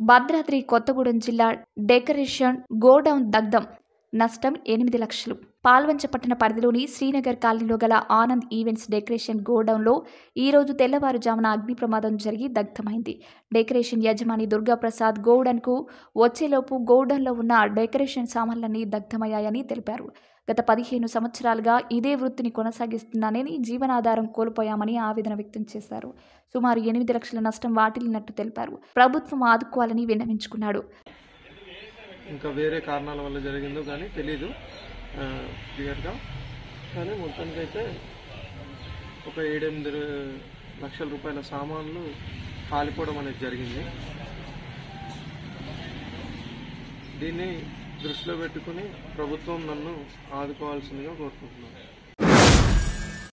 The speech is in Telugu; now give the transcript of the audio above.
భద్రాద్రి కొత్తగూడెం జిల్లా డెకరేషన్ గోడౌన్ దగ్ధం నష్టం ఎనిమిది లక్షలు పాల్వంచ పట్టణ పరిధిలోని శ్రీనగర్ కాలనీలో గల ఆనంద్ ఈవెంట్స్ డెకరేషన్ గోడౌన్లో ఈ రోజు తెల్లవారుజామున అగ్ని ప్రమాదం జరిగి దగ్ధమైంది డెకరేషన్ యజమాని దుర్గాప్రసాద్ గోడన్కు వచ్చేలోపు గోడౌన్లో ఉన్న డెకరేషన్ సామాన్లన్నీ దగ్ధమయ్యాయని తెలిపారు గత పదిహేను సంవత్సరాలుగా ఇదే వృత్తిని కొనసాగిస్తున్నానని జీవనాధారం కోల్పోయామని ఆవేదన వ్యక్తం చేశారు సుమారు ఎనిమిది లక్షల నష్టం వాటిల్లినట్టు తెలిపారు ప్రభుత్వం ఆదుకోవాలని విన్నవించుకున్నాడు ఇంకా వేరే కారణాల వల్ల జరిగిందో కానీ తెలీదు ఆ, క్లియర్గా కానీ మొత్తానికి అయితే ఒక ఏడెనిమిది లక్షల రూపాయల సామాన్లు కాలిపోవడం అనేది జరిగింది దీన్ని దృష్టిలో పెట్టుకుని ప్రభుత్వం నన్ను ఆదుకోవాల్సిందిగా కోరుకుంటున్నాను